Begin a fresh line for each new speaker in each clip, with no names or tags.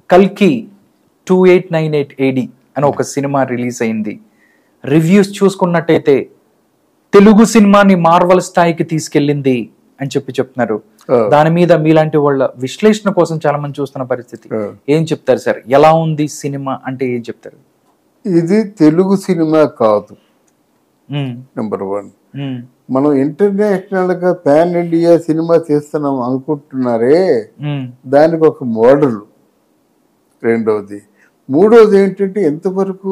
కల్కి two eight nine eight A D ఒక cinema release అయింది రివ్యూస్ చూసుకున్నట్టయితే తెలుగు సినిమాని మార్వల్ స్థాయికి తీసుకెళ్ళింది అని చెప్పి చెప్తున్నారు
ఆ.
దాని మీద మీలాంటి వాళ్ళ విశ్లేషణ కోసం చాలా మంది చూస్తున్న పరిస్థితి
ఆ.
ఏం చెప్తారు సార్ ఎలా ఉంది సినిమా అంటే ఏం చెప్తారు
ఇది తెలుగు సినిమా కాదు
ఉమ్,
నెంబర్ వన్
ఉమ్,
మనం ఇంటర్నేషనల్ గా పాన్ ఇండియా సినిమా తీస్తున్నాం అనుకుంటున్నారే
ఉమ్,
దానికి ఒక మోడల్ రెండవది మూడవది ఏంటంటే ఎంతవరకు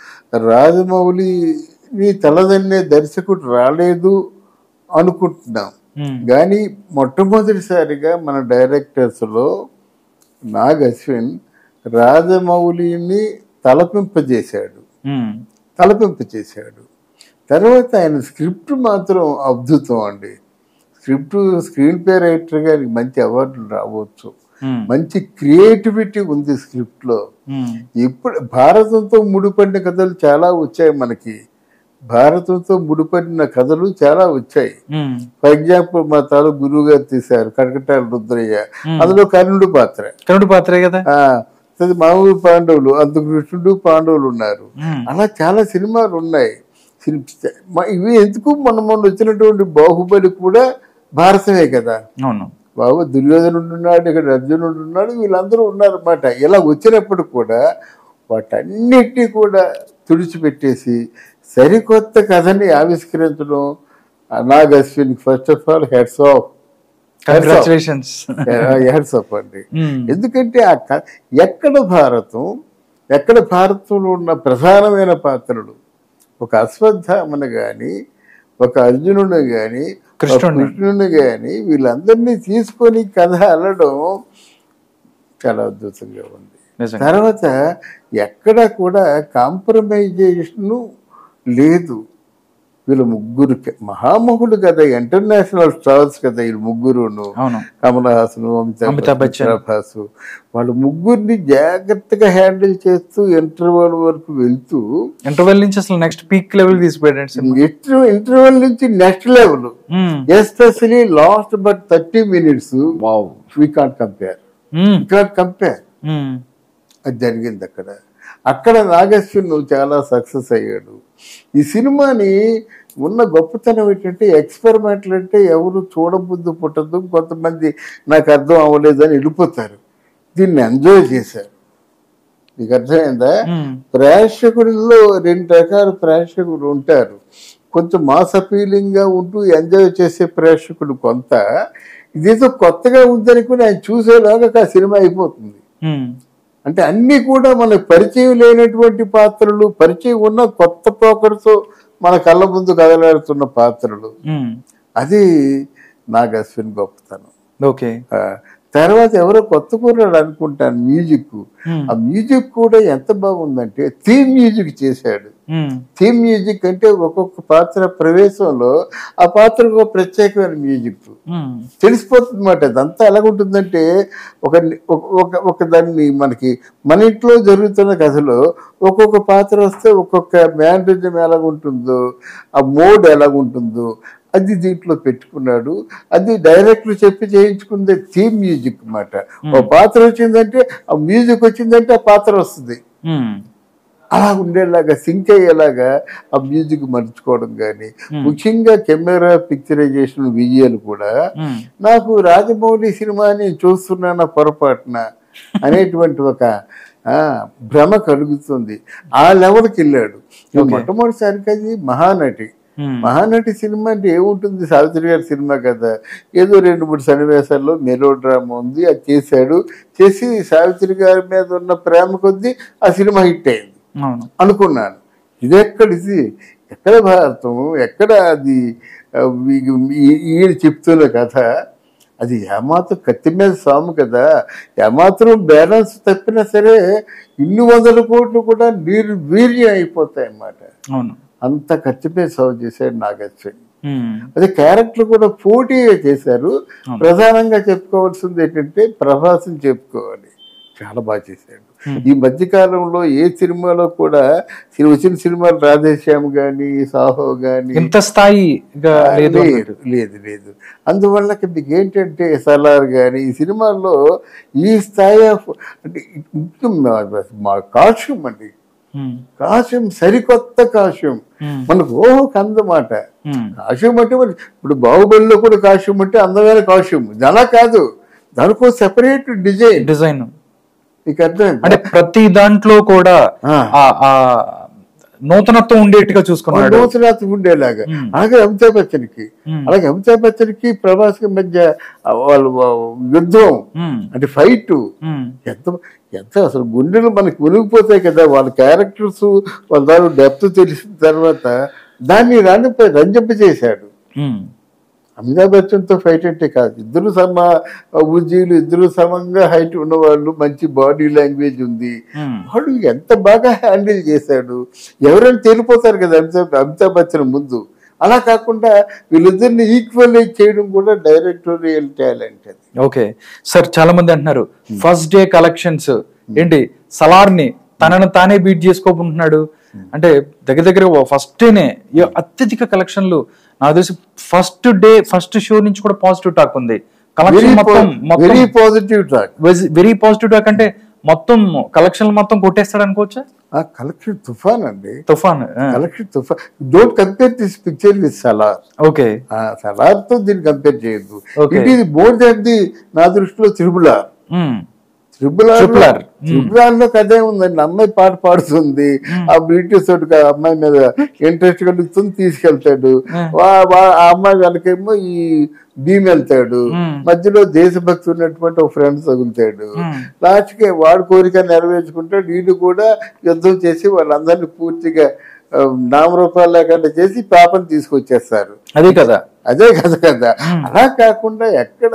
రాజమౌళిని తలదన్నే దర్శకుడు రాలేదు అనుకుంటున్నాం
ఉమ్,
కానీ మొట్టమొదటిసారిగా మన డైరెక్టర్స్లో నాగ్ అశ్విన్ రాజమౌళిని తలపింపజేశాడు
ఉమ్,
తలపింపచేశాడు తర్వాత ఆయన స్క్రిప్ట్ మాత్రం అద్భుతం అండి స్క్రిప్ట్ స్క్రీన్ ప్లే రైటర్ గారికి మంచి అవార్డులు రావచ్చు
ఉమ్,
మంచి క్రియేటివిటీ ఉంది స్క్రిప్ట్లో
ఉమ్,
ఇప్పుడు భారతంతో ముడిపడిన కథలు చాలా వచ్చాయి మనకి భారతంతో ముడిపడిన కథలు చాలా వచ్చాయి
ఉమ్,
ఫర్ ఎగ్జాంపుల్ మా తాలూ గురువు గారు తీశారు కటకటాల రుద్రయ్య అందులో కర్ణుడు పాత్ర
కరుడు పాత్రే కదా
ఆ, అది మామూలు పాండవులు అంత కృష్ణుడు పాండవులు ఉన్నారు
ఉమ్,
అలా చాలా సినిమాలు ఉన్నాయి సిని- మ- ఇవి ఎందుకు మొన్న మొన్న వచ్చినటువంటి బాహుబలి కూడా భారతమే కదా
అవును
బాబు దుర్యోధనుడు ఉన్నాడు ఇక్కడ అర్జునుడు ఉన్నాడు వీళ్ళందరూ ఉన్నారన్నమాట ఇలా వచ్చినప్పుడు కూడా వాటన్నిటినీ కూడా తుడిచిపెట్టేసి సరికొత్త కథని ఆవిష్కరించడం Nag Ashwin first of all heads off
congratulations
heads off అండి ఎందుకంటే ఆ క- ఎక్కడ భారతం ఎక్కడ భారతంలో ఉన్న ప్రధానమైన పాత్రలు ఒక అశ్వత్థామను గాని ఒక అర్జునుడు గాని ఒక
కృష్ణుడిని.
కృష్ణుని గాని వీళ్ళందరినీ తీసుకొని కథ అల్లడం చాలా అద్భుతంగా ఉంది
నిజంగా
తర్వాత ఎక్కడ కూడా కాంప్రమైజేషన్ లేదు వీళ్ళ ముగ్గురు క- మహామహులు కదా ఇంటర్నేషనల్ స్టార్స్ కదా వీళ్ళు ముగ్గురును
అవును
కమల్ హాసన్ అమితాబ్
అమితాబ్ బచ్చన్.
ప్రభాస్ వాళ్ళు ముగ్గురిని జాగ్రత్తగా హ్యాండిల్ చేస్తూ ఇంటర్వల్ వరకు వెళ్తూ
ఇంటర్వెల్ నుంచి అసలు నెక్స్ట్ పీక్ లెవెల్ తీసిపోయాడు సినిమా
ఇంటర్వెల్ నుంచి next level especially last but thirty minutes
wow
we can't compare we can't compare అది జరిగింది అక్కడ అక్కడ నాగశ్విన్ చాలా సక్సెస్ అయ్యాడు ఈ సినిమాని ఉన్న గొప్పతనం ఏంటంటే ఎక్స్పెరిమెంట్లు అంటే ఎవరు చూడబుద్ధి పుట్టదు కొంతమంది నాకు అర్థం అవ్వలేదని వెళ్ళిపోతారు దీన్ని ఎంజాయ్ చేశారు నీకు అర్థమైందా ప్రేక్షకుడిలో రెండు రకాల ప్రేక్షకులు ఉంటారు కొంచెం మాస్ appealing గా ఉంటూ ఎంజాయ్ చేసే ప్రేక్షకుడు కొంత ఇదేదో కొత్తగా ఉందనుకుని ఆయన చూసేలాగా ఆ సినిమా అయిపోతుంది అంటే అన్ని కూడా మనకు పరిచయం లేనటువంటి పాత్రలు పరిచయం ఉన్న కొత్త పోకడతో మన కళ్ళ ముందు కదలాడుతున్న పాత్రలు అది నాగ్ అశ్విన్ గొప్పతనం
ఓకే
ఆ, తర్వాత ఎవరో కొత్త కుర్రాడు అనుకుంటాను మ్యూజిక్ ఆ మ్యూజిక్ కూడా ఎంత బాగుందంటే థీమ్ మ్యూజిక్ చేశాడు థీమ్ మ్యూజిక్ అంటే ఒక్కొక్క పాత్ర ప్రవేశంలో ఆ పాత్రకు ఒక ప్రత్యేకమైన మ్యూజిక్ తెలిసిపోతుంది మాట అదంతా ఎలాగుంటుందంటే ఒక ఒక- ఒక ఒక దాన్ని మనకి మన ఇంట్లో జరుగుతున్న కథలో ఒక్కొక్క పాత్ర వస్తే ఒక్కొక్క మ్యానరిజం ఎలాగుంటుందో ఆ మోడ్ ఎలాగుంటుందో అది దీంట్లో పెట్టుకున్నాడు అది డైరెక్టర్ చెప్పి చేయించుకుందే థీమ్ మ్యూజిక్ అన్నమాట ఒక పాత్ర వచ్చిందంటే ఆ మ్యూజిక్ వచ్చిందంటే ఆ పాత్ర వస్తుంది అలా ఉండేలాగా సింక్ అయ్యేలాగా ఆ మ్యూజిక్ మర్చుకోవడం కానీ ముఖ్యంగా కెమెరా పిక్చరైజేషన్ విజయాలు కూడా నాకు రాజమౌళి సినిమాని చూస్తున్నాన పొరపాటున అనేటువంటి ఒక ఆ, భ్రమ కలుగుతుంది ఆ లెవెల్కి వెళ్ళాడు మొట్టమొదటిసారికి అది మహానటి మహానటి సినిమా అంటే ఏముంటుంది సావిత్రి గారి సినిమా కదా ఏదో రెండు మూడు సన్నివేశాల్లో మెలో డ్రామా ఉంది అది చేశాడు చేసి సావిత్రి గారి మీద ఉన్న ప్రేమ కొద్దీ ఆ సినిమా హిట్ అయింది
అవును
అనుకున్నాను ఇది ఎక్కడిది ఎక్కడ భారతం ఎక్కడ అది ఆ, ఈ- ఈ- ఈయన చెప్తున్న కథ అది ఏమాత్రం కత్తి మీద సాము కదా ఏమాత్రం బ్యాలెన్స్ తప్పినా సరే ఇన్ని వందల కోట్లు కూడా నీరు వీర్యం అయిపోతాయి అన్నమాట
అవును
అంత కత్తి మీద సాగు చేశాడు నాగశ్విన్
ఉమ్,
అదే క్యారెక్టర్ కూడా పోటీగా చేశారు ప్రధానంగా చెప్పుకోవాల్సింది ఏంటంటే ప్రభాస్ని చెప్పుకోవాలి చాలా బాగా చేశాడు ఈ మధ్య కాలంలో ఏ సినిమాలో కూడా సి- వచ్చిన సినిమాలు రాధేశ్యామ్ గాని సాహో గాని
ఇంత స్థాయిగా లేదు
లేదు లేదు లేదు అందువల్ల మీకు ఏంటంటే సలార్ కానీ ఈ సినిమాల్లో ఈ స్థాయి ఆఫ్ అంటే ముఖ్యం మా- మా కాస్ట్యూమ్ అండి
ఉమ్,
కాస్ట్యూమ్ సరికొత్త కాస్ట్యూమ్
ఉమ్,
మనకు ఓహో అందమాట
ఉమ్,
కాస్ట్యూమ్ అంటే మరి ఇప్పుడు బాహుబలిలో కూడా కాస్ట్యూమ్ అంటే అందమైన కాస్ట్యూమ్ ఇది అలా కాదు దానికో సెపరేట్ డిజైన్
డిజైన్
నీకు అర్థం
అంటే ప్రతి దాంట్లో కూడా
ఆ.
ఆ ఆ నూతనత్వం ఉండేట్టుగా చూసుకున్నాడు
నూతనాథ్ ఉండేలాగా అలాగే అమితాబ్ బచ్చన్ కి
మ్మ్.
అలాగే అమితాబ్ బచ్చన్ కి ప్రభాస్ కి మధ్య ఆ వాళ్ళు ఆ యుద్ధం
ఉమ్,
అంటే ఫైట్
ఉమ్,
ఎంత ఎంత అసలు గుండెలు మనకి మునిగిపోతాయి కదా వాళ్ళ క్యారెక్టర్స్ వాళ్ళ దాని డెప్త్ తెలిసిన తర్వాత దాన్ని రానిపై రంజింప చేశాడు
ఉమ్,
అమితాబ్ బచ్చన్ తో ఫైట్ అంటే కాదు ఇద్దరు సమ ఉజ్జీలు ఇద్దరు సమంగా హైట్ ఉన్నవాళ్ళు మంచి బాడీ లాంగ్వేజ్ ఉంది
ఉమ్.
వాడు ఎంత బాగా హ్యాండిల్ చేశాడు ఎవరైనా తేలిపోతారు కదా అమితాబ్ అమితాబ్ బచ్చన్ ముందు అలా కాకుండా వీళ్ళిద్దరిని ఈక్వలైజ్ చేయడం కూడా డైరెక్టోరియల్ టాలెంట్ అది
ఓకే సార్ చాలా మంది అంటున్నారు ఫస్ట్ డే కలెక్షన్స్ ఏంటి సలార్ ని తనను తానే బీట్ చేసుకోకుంటున్నాడు అంటే దగ్గర దగ్గర ఫస్ట్ డేనే ఏ- అత్యధిక కలెక్షన్లు నాకు తెలిసి ఫస్ట్ డే ఫస్ట్ షో నుంచి కూడా పాజిటివ్ టాక్ ఉంది
వెరీ
కలెక్షన్ మొత్తం మొత్తం
very positive talk
very positive talk అంటే మొత్తం కలెక్షన్ మొత్తం కొట్టేస్తాడు అనుకోవచ్చా
ఆ కలెక్షన్ తుఫాన్ అండి
తుఫాన్
కలెక్షన్ తుఫాన్ don't compare this picture with Salaar
okay
ఆ సలార్ తో దీన్ని కంపేర్ చేయొద్దు
Okay.
It is more than the నా దృష్టిలో త్రిబులార్
Triple R.
త్రిబులార్ త్రిబులార్ లో కథే ఉందండి అమ్మాయి పాట పాడుతుంది ఆ బ్రిటిష్ తోటి ఆ అమ్మాయి మీద ఇంట్రెస్ట్ కలుగుతుంది తీసుకెళ్తాడు వా- వా- ఆ అమ్మాయి వాళ్ళకేమో ఈ భీమ్ వెళ్తాడు మధ్యలో దేశభక్తి ఉన్నటువంటి ఒక ఫ్రెండ్ తగులుతాడు లాస్ట్ కి వాడు కోరిక నెరవేర్చుకుంటాడు వీళ్ళు కూడా యుద్ధం చేసి వాళ్ళందరినీ పూర్తిగా ఆ, నామరూపాలు లేకుండా చేసి పాపని తీసుకొచ్చేస్తారు
అదే కదా
అదే కథ కదా అలా కాకుండా ఎక్కడ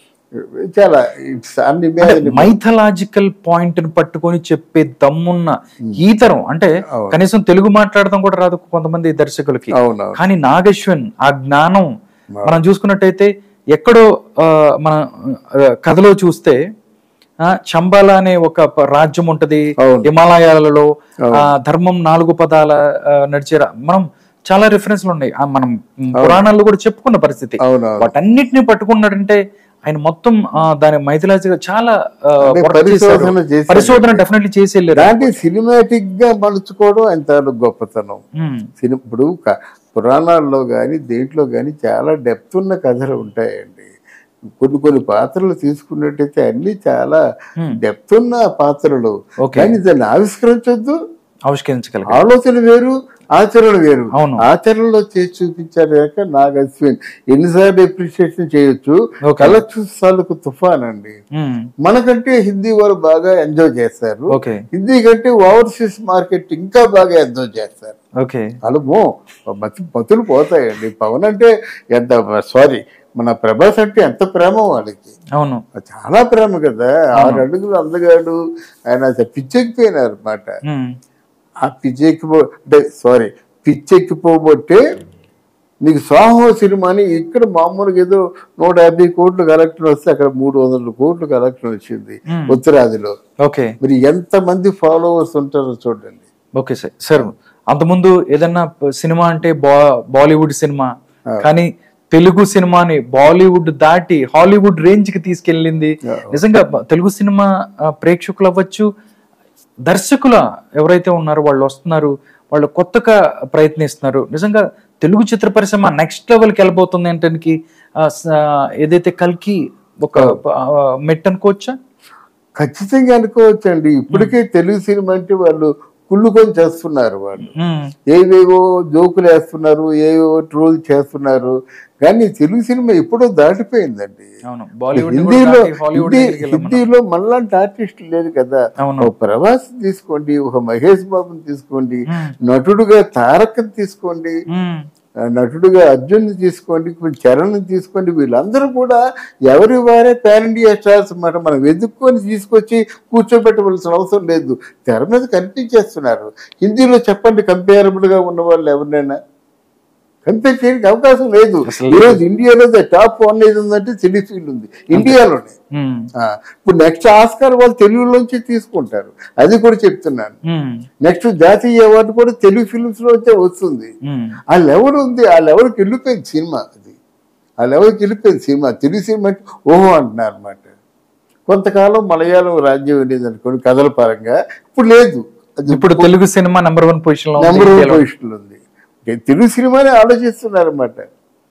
చాలా ఇట్స్ అన్ని
మైథలాజికల్ పాయింట్ ని పట్టుకొని చెప్పే దమ్మున్న ఈ తరం అంటే కనీసం తెలుగు మాట్లాడడం కూడా రాదు కొంతమంది దర్శకులకి
అవునవును
కానీ నాగేశ్వన్ ఆ జ్ఞానం మనం చూసుకున్నట్టయితే ఎక్కడో ఆ, మన ఆ, కథలో చూస్తే ఆ, చంబాల అనే ఒక ప- రాజ్యం ఉంటది
అవును.
హిమాలయాలలో ఆ, ధర్మం నాలుగు పదాల ఆ, నడిచే రా- మనం చాలా రిఫరెన్స్లు ఉన్నాయి ఆ, మనం పురాణాల్లో కూడా చెప్పుకున్న పరిస్థితి
అవునవును
వాటన్నిటిని పట్టుకున్నాడంటే ఆయన మొత్తం ఆ, దాని మైథలాజిగా చాలా ఆ,
అంటే
work చేశారు.
పరిశోధన చేశారు.
పరిశోధన డెఫినెట్లీ చేసి వెళ్ళారు
దాన్ని సినిమాటిక్ గా మలుచుకోవడం ఎంత గొప్పతనం
ఉమ్,
సినిమా ఇప్పుడు క- పురాణాల్లో కానీ దేంట్లో కానీ చాలా డెప్త్ ఉన్న కథలు ఉంటాయండి కొన్ని కొన్ని పాత్రలు తీసుకున్నట్టయితే అన్ని చాలా
Hmm.
డెప్త్ ఉన్న పాత్రలు
Okay.
కానీ దాన్ని ఆవిష్కరించొద్దు
ఆవిష్కరించగలిగారు
ఆలోచన వేరు ఆచరణ వేరు
అవును.
ఆచరణలో చేసి చూపించారు కనుక నాకు అశ్విన్ ఎన్నిసార్లు అప్రిషియేషన్ చేయొచ్చు
Okay.
కలెక్షన్స్ తాలూకు తుఫాన్ అండి
ఉమ్,
మనకంటే హిందీ వాళ్ళు బాగా ఎంజాయ్ చేస్తారు
ఓకే
హిందీ కంటే ఓవర్సీస్ మార్కెట్ ఇంకా బాగా ఎంజాయ్ చేస్తారు
ఓకే
అలమో మతి మతులు పోతాయండి పవన్ అంటే ఎంత సారీ మన ప్రభాస్ అంటే ఎంత ప్రేమ వాళ్ళకి
అవును
చాలా ప్రేమ కదా ఆరు అడుగులు అందగాడు ఆయన అసలు పిచ్చెక్కిపోయినారు అనమాట
ఉమ్,
ఆ పిచ్చెక్కిపో అంటే సారీ పిచ్చెక్కిపోబట్టే నీకు సాహో సినిమాని ఇక్కడ మామూలుగా ఏదో నూట యాభై కోట్లు కలెక్షన్ వస్తే అక్కడ మూడు వందల కోట్లు కలెక్షన్ వచ్చింది
Hmm.
ఉత్తరాదిలో
ఓకే
మరి ఎంత మంది ఫాలోవర్స్ ఉంటారో చూడండి
ఓకే సార్ సార్ అంతకుముందు ఏదన్నా ప- సినిమా అంటే బా బాలీవుడ్ సినిమా కానీ తెలుగు సినిమాని బాలీవుడ్ దాటి హాలీవుడ్ రేంజ్ కి తీసుకెళ్ళింది నిజంగా బ- తెలుగు సినిమా ఆ, ప్రేక్షకులు అవ్వచ్చు దర్శకుల ఎవరైతే ఉన్నారో వాళ్ళు వస్తున్నారు వాళ్ళు కొత్తగా ప్రయత్నిస్తున్నారు నిజంగా తెలుగు చిత్ర పరిశ్రమ నెక్స్ట్ లెవెల్కి వెళ్ళబోతుంది అంటే ఏదైతే కల్కి ఒక ఆ, మెట్ అనుకోవచ్చా
ఖచ్చితంగా అనుకోవచ్చండి ఇప్పటికే తెలుగు సినిమా అంటే వాళ్ళు కుళ్ళుకొని చేస్తున్నారు వాళ్ళు
ఉమ్,
ఏవేవో జోకులు వేస్తున్నారు ఏవేవో ట్రోల్ చేస్తున్నారు కానీ తెలుగు సినిమా ఎప్పుడో దాటిపోయిందండి
అవును బాలీవుడ్
హిందీలో
హాలీవుడ్
హిందీ
దగ్గరికి వెళ్ళాం మనం.
హిందీలో మనలాంటి ఆర్టిస్ట్ లేదు కదా
అవును.
ఒక ప్రభాస్ తీసుకోండి ఒక మహేష్ బాబుని తీసుకోండి
మ్మ్.
నటుడుగా తారక్ని తీసుకోండి
మ్మ్.
ఆ నటుడుగా అర్జున్ తీసుకోండి ఇప్పుడు చరణ్ తీసుకోండి వీళ్ళందరూ కూడా ఎవరి వారే పాన్ ఇండియా స్టార్స్ అన్నమాట మనం వెతుక్కొని తీసుకొచ్చి కూర్చోబెట్టవలసిన అవసరం లేదు తెర మీద కనిపించేస్తున్నారు హిందీలో చెప్పండి కంపేరబుల్ గా ఉన్న వాళ్ళు ఎవరినైనా కంపేర్ చేయడానికి అవకాశం లేదు ఈరోజు ఇండియాలో టాప్ వన్ ఏది ఉందంటే తెలుగు ఫీల్డ్ ఉంది ఇండియాలోనే
ఉమ్,
ఆ, ఇప్పుడు నెక్స్ట్ ఆస్కార్ వాళ్ళు తెలుగులోంచి తీసుకుంటారు అది కూడా చెప్తున్నాను
ఉమ్,
నెక్స్ట్ జాతీయ అవార్డు కూడా తెలుగు ఫిల్మ్స్ లోంచే వస్తుంది
ఉమ్,
ఆ లెవెల్ ఉంది ఆ లెవెల్కి వెళ్ళిపోయింది సినిమా అది ఆ లెవెల్కి వెళ్ళిపోయింది సినిమా తెలుగు సినిమా అంటే ఓహో అంటున్నారు అనమాట కొంతకాలం మలయాళం రాజ్యం వెళ్ళేది అనుకోండి కథల పరంగా ఇప్పుడు లేదు అది
ఇప్పుడు తెలుగు సినిమా నెంబర్ వన్ పొజిషన్ లో ఉంది
నెంబర్ వన్
ఇండియాలో.
పొజిషన్ ఉంది తెలుగు సినిమానే ఆలోచిస్తున్నారు అనమాట